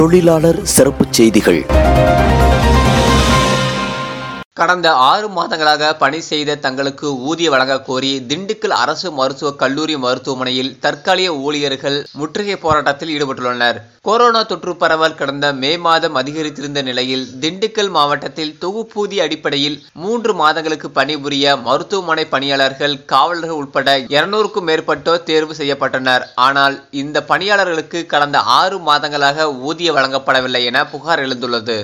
தொழிலாளர் சிறப்புச் செய்திகள் கடந்த ஆறு மாதங்களாக பணி செய்த தங்களுக்கு ஊதிய வழங்க கோரி திண்டுக்கல் அரசு மருத்துவக் கல்லூரி மருத்துவமனையில் தற்காலிக ஊழியர்கள் முற்றுகை போராட்டத்தில் ஈடுபட்டுள்ளனர் கொரோனா தொற்று பரவல் கடந்த மே மாதம் அதிகரித்திருந்த நிலையில் திண்டுக்கல் மாவட்டத்தில் தொகுப்பூதிய அடிப்படையில் மூன்று மாதங்களுக்கு பணிபுரிய மருத்துவமனை பணியாளர்கள் காவலர்கள் உட்பட இருநூறுக்கும் மேற்பட்டோர் தேர்வு செய்யப்பட்டனர் ஆனால் இந்த பணியாளர்களுக்கு கடந்த ஆறு மாதங்களாக ஊதிய வழங்கப்படவில்லை என புகார் எழுந்துள்ளது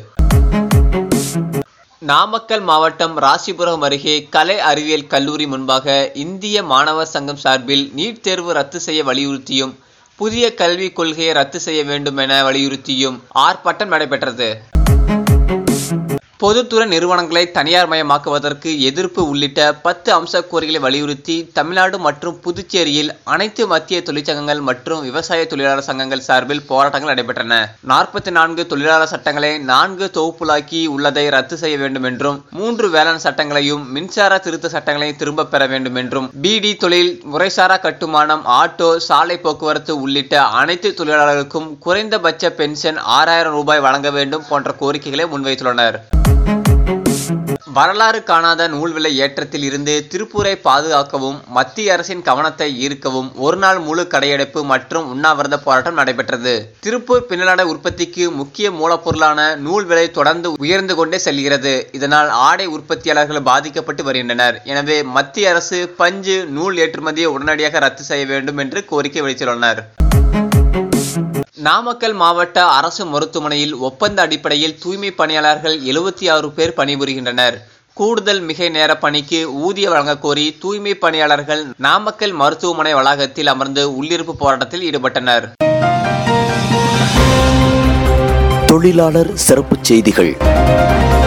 நாமக்கல் மாவட்டம் ராசிபுரம் அருகே கலை அறிவியல் கல்லூரி முன்பாக இந்திய மாணவர் சங்கம் சார்பில் நீட் தேர்வு ரத்து செய்ய வலியுறுத்தியும் புதிய கல்விக் கொள்கையை ரத்து செய்ய வேண்டும் என வலியுறுத்தியும் ஆர்ப்பாட்டம் நடைபெற்றது பொதுத்துறை நிறுவனங்களை தனியார் மயமாக்குவதற்கு எதிர்ப்பு உள்ளிட்ட பத்து அம்ச கோரிக்கைகளை வலியுறுத்தி தமிழ்நாடு மற்றும் புதுச்சேரியில் அனைத்து மத்திய தொழிற்சங்கங்கள் மற்றும் விவசாய தொழிலாளர் சங்கங்கள் சார்பில் போராட்டங்கள் நடைபெற்றன நாற்பத்தி நான்கு தொழிலாளர் சட்டங்களை நான்கு தொகுப்புலாக்கி உள்ளதை ரத்து செய்ய வேண்டும் என்றும் மூன்று வேளாண் சட்டங்களையும் மின்சார திருத்த சட்டங்களையும் திரும்பப் பெற வேண்டும் என்றும் பிடி தொழில் முறைசாரா கட்டுமானம் ஆட்டோ சாலை போக்குவரத்து உள்ளிட்ட அனைத்து தொழிலாளர்களுக்கும் குறைந்தபட்ச பென்ஷன் ஆறாயிரம் ரூபாய் வழங்க வேண்டும் போன்ற கோரிக்கைகளை முன்வைத்துள்ளனர் வரலாறு காணாத நூல் விலை ஏற்றத்தில் இருந்து திருப்பூரை பாதுகாக்கவும் மத்திய அரசின் கவனத்தை ஈர்க்கவும் ஒரு நாள் முழு கடையடைப்பு மற்றும் உண்ணாவிரத போராட்டம் நடைபெற்றது திருப்பூர் பின்னலாடை உற்பத்திக்கு முக்கிய மூலப்பொருளான நூல் விலை தொடர்ந்து உயர்ந்து கொண்டே செல்கிறது இதனால் ஆடை உற்பத்தியாளர்கள் பாதிக்கப்பட்டு வருகின்றனர் எனவே மத்திய அரசு பஞ்சு நூல் ஏற்றுமதியை உடனடியாக ரத்து செய்ய வேண்டும் என்று கோரிக்கை வைத்துள்ளனர் நாமக்கல் மாவட்ட அரசு மருத்துவமனையில் ஒப்பந்த அடிப்படையில் தூய்மை பணியாளர்கள் எழுபத்தி ஆறு பேர் பணிபுரிகின்றனர் கூடுதல் மிகை நேர பணிக்கு ஊதிய வழங்க கோரி தூய்மை பணியாளர்கள் நாமக்கல் மருத்துவமனை வளாகத்தில் அமர்ந்து உள்ளிருப்பு போராட்டத்தில் ஈடுபட்டனர் தொழிலாளர் சிறப்புச் செய்திகள்